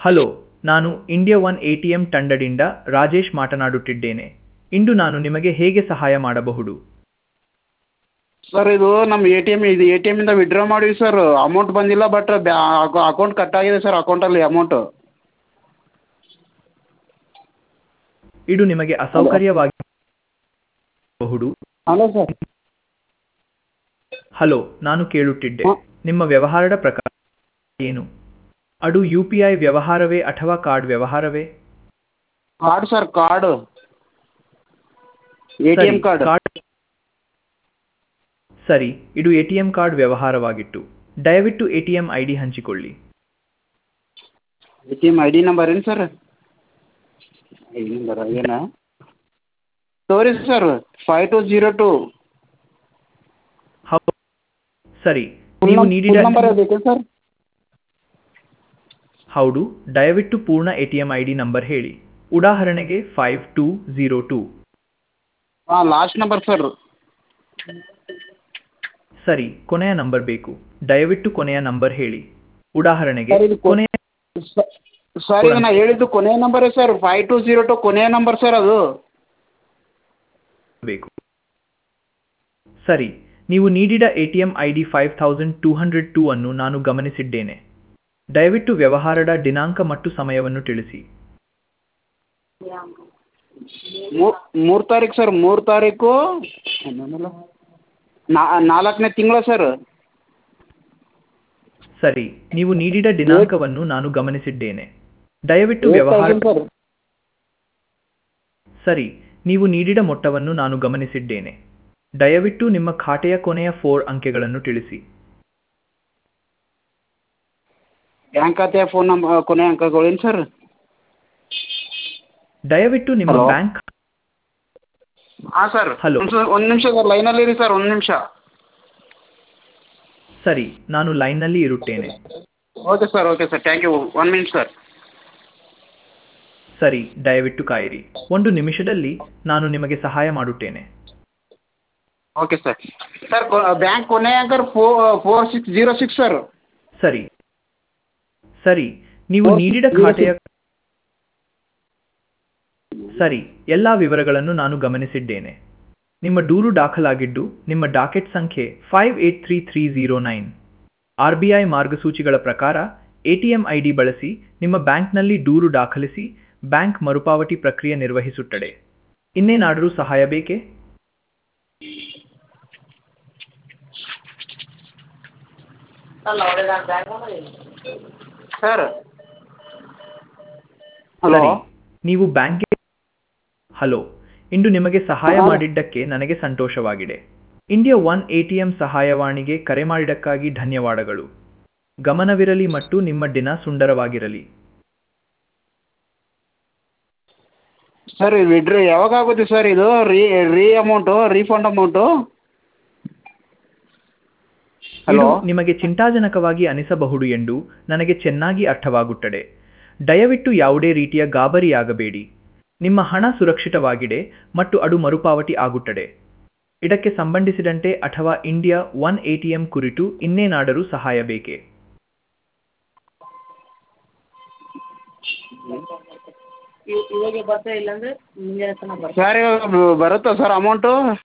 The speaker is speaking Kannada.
ಹಲೋ ನಾನು India one A T M ತಂಡದಿಂದ ರಾಜೇಶ್ ಮಾತನಾಡುತ್ತಿದ್ದೇನೆ ಇಂದು ನಾನು ನಿಮಗೆ ಹೇಗೆ ಸಹಾಯ ಮಾಡಬಹುದು ಸರ್ ಇದು ನಮ್ಮ ಎ ಟಿ ಎಮ್ ಇದು ಎ ಟಿ ಎಮ್ಮಿಂದ ವಿಡ್ರಾ ಮಾಡೀವಿ ಸರ್ ಅಮೌಂಟ್ ಬಂದಿಲ್ಲ ಬಟ್ ಬ್ಯಾ ಅಕೌಂಟ್ ಕಟ್ಟಾಗಿದೆ ಸರ್ ಅಕೌಂಟಲ್ಲಿ ಅಮೌಂಟು ಇದು ನಿಮಗೆ ಅಸೌಕರ್ಯವಾಗಬಹುದು ಹಲೋ ಸರ್ ಹಲೋ ನಾನು ಕೇಳುತ್ತಿದ್ದೆ ಹ. ನಿಮ್ಮ ವ್ಯವಹಾರದ ಪ್ರಕಾರ ಏನು ಅದು ಯು ಪಿ ಐ ವ್ಯವಹಾರವೇ ಅಥವಾ ಕಾರ್ಡ್ ವ್ಯವಹಾರವೇ card sir card A T ಸರಿ, ಎಮ್ ಕಾರ್ಡ್ ಕಾರ್ಡ್ ಸರಿ ಇದು ಎ ಟಿ ಎಂ ಕಾರ್ಡ್ ವ್ಯವಹಾರವಾಗಿತ್ತು ದಯವಿಟ್ಟು A T M I D ಹಂಚಿಕೊಳ್ಳಿ A T M I D number ಏನು ಸರ್ ಐ ಡಿ ನಂಬರ್ ಏನು ತೋರಿ sir five two zero two ಹೌದು ಸರಿ ನೀವು ನೀಡಿದ ನಂಬರ್ ಬೇಕು ಸರ್ ಹೌದು ದಯವಿಟ್ಟು ಪೂರ್ಣ A T M I D number ಹೇಳಿ ಉದಾಹರಣೆಗೆ ಫೈವ್ ಟೂ ಝೀರೋ ಟೂ ಹಾಂ ಲಾಸ್ಟ್ ನಂಬರ್ ಸರ್ ಸರಿ ಕೊನೆಯ ನಂಬರ್ ಬೇಕು ದಯವಿಟ್ಟು ಕೊನೆಯ ನಂಬರ್ ಹೇಳಿ ಉದಾಹರಣೆಗೆ ಸರ್, ಇದು ಕೊ- ಕೊನೆಯ ಸರ್ ಈಗ ನಾ ಹೇಳಿದ್ದು ಕೊನೆಯ ನಂಬರೇ sir five two zero two ಕೊನೆಯ ನಂಬರ್ ಸರ್ ಅದು ಬೇಕು ಸರಿ ನೀವು ನೀಡಿದ A T M I D five thousand two hundred two ಅನ್ನು ನಾನು ಗಮನಿಸಿದ್ದೇನೆ ದಯವಿಟ್ಟು ವ್ಯವಹಾರದ ದಿನಾಂಕ ಮತ್ತು ಸಮಯವನ್ನು ತಿಳಿಸಿ ಮೂರು ತಾರೀಕು ಸರ್ ಮೂರು ತಾರೀಕು ನಾ- ನಾಲ್ಕನೇ ತಿಂಗಳು ಸರ್ ಸರಿ ನೀವು ನೀಡಿದ ದಿನಾಂಕವನ್ನು ನಾನು ಗಮನಿಸಿದ್ದೇನೆ ದಯವಿಟ್ಟು ವ್ಯವಹಾರ ಸರ್ ಸರಿ ನೀವು ನೀಡಿದ ಮೊತ್ತವನ್ನು ನಾನು ಗಮನಿಸಿದ್ದೇನೆ ದಯವಿಟ್ಟು ನಿಮ್ಮ ಖಾತೆಯ ಕೊನೆಯ ಫೋರ್ ಅಂಕೆಗಳನ್ನು ತಿಳಿಸಿ ಬ್ಯಾಂಕ್ ಖಾತೆಯ ಫೋನ್ ನಂಬರ್ ಕೊನೆ ಅಂಕಗಳೇನು ಸರ್ ದಯವಿಟ್ಟು ನಿಮ್ಮ Hello? ಬ್ಯಾಂಕ್ ಹಾಂ ಸರ್ Hello. ಒಂದು ನಿಮಿಷ ಸರ್ ಲೈನಲ್ಲಿ ಇರಿ ಸರ್ ಒಂದು ನಿಮಿಷ ಸರಿ ನಾನು ಲೈನ್ನಲ್ಲಿ ಇರುತ್ತೇನೆ okay sir okay sir thank you one minute sir ಸರಿ ದಯವಿಟ್ಟು ಕಾಯಿರಿ ಒಂದು ನಿಮಿಷದಲ್ಲಿ ನಾನು ನಿಮಗೆ ಸಹಾಯ ಮಾಡುತ್ತೇನೆ ಓಕೆ ಸರ್ ಸರ್ ಬ್ಯಾಂಕ್ ಕೊನೆ ಅಂಕರ್ ಫೋ four six zero six sir ಸರಿ ಸರಿ ನೀವು ಓಕೆ, ನೀಡಿದ ನೀವು ಖಾತೆಯ ಸರಿ ಎಲ್ಲಾ ವಿವರಗಳನ್ನು ನಾನು ಗಮನಿಸಿದ್ದೇನೆ ನಿಮ್ಮ ದೂರು ದಾಖಲಾಗಿದ್ದು ನಿಮ್ಮ ಡಾಕೆಟ್ ಸಂಖ್ಯೆ five eight three three zero nine R B I ಮಾರ್ಗಸೂಚಿಗಳ ಪ್ರಕಾರ ಎಟಿಎಂ ಐ ಡಿ ಬಳಸಿ ನಿಮ್ಮ ಬ್ಯಾಂಕ್ನಲ್ಲಿ ದೂರು ದಾಖಲಿಸಿ ಬ್ಯಾಂಕ್ ಮರುಪಾವತಿ ಪ್ರಕ್ರಿಯೆ ನಿರ್ವಹಿಸುತ್ತದೆ ಇನ್ನೇನಾದರೂ ಸಹಾಯ ಬೇಕೇ ಸರ್ ಹಲೋ ಸರಿ ನೀವು ಬ್ಯಾಂಕ್ಗೆ ಹಲೋ ಇಂದು ನಿಮಗೆ ಸಹಾಯ ಮಾಡಿದ್ದಕ್ಕೆ ನನಗೆ ಸಂತೋಷವಾಗಿದೆ ಇಂಡಿಯಾ ಒನ್ ಎಟಿಎಂ ಸಹಾಯವಾಣಿಗೆ ಕರೆ ಮಾಡಿದ್ದಕ್ಕಾಗಿ ಧನ್ಯವಾದಗಳು ಗಮನವಿರಲಿ ಮತ್ತು ನಿಮ್ಮ ದಿನ ಸುಂದರವಾಗಿರಲಿ ಸರ್ ವಿಡ್ರಾ ಯಾವಾಗ ಆಗುತ್ತೆ ಸರ್ ಇದು re re amount refund amount ಇದು ಹಲೋ ನಿಮಗೆ ಚಿಂತಾಜನಕವಾಗಿ ಅನಿಸಬಹುದು ಎಂದು ನನಗೆ ಚೆನ್ನಾಗಿ ಅರ್ಥವಾಗುತ್ತದೆ ದಯವಿಟ್ಟು ಯಾವುದೇ ರೀತಿಯ ಗಾಬರಿಯಾಗಬೇಡಿ ನಿಮ್ಮ ಹಣ ಸುರಕ್ಷಿತವಾಗಿದೆ ಮತ್ತು ಅದು ಮರುಪಾವತಿ ಆಗುತ್ತದೆ ಇದಕ್ಕೆ ಸಂಬಂಧಿಸಿದಂತೆ ಅಥವಾ ಇಂಡಿಯಾ ಒನ್ ಎಟಿಎಂ ಕುರಿತು ಇನ್ನೇನಾದರೂ ಸಹಾಯ ಬೇಕೇ ಇವಾಗ ಬರ್ತಾ ಇಲ್ಲ ಅಂದ್ರೆ ಮುಂಜಾನೆ ತನಕ ಬರ್ತಾ ಸರ್ ಇವಾಗ ಬರುತ್ತಾ ಸರ್ ಅಮೌಂಟು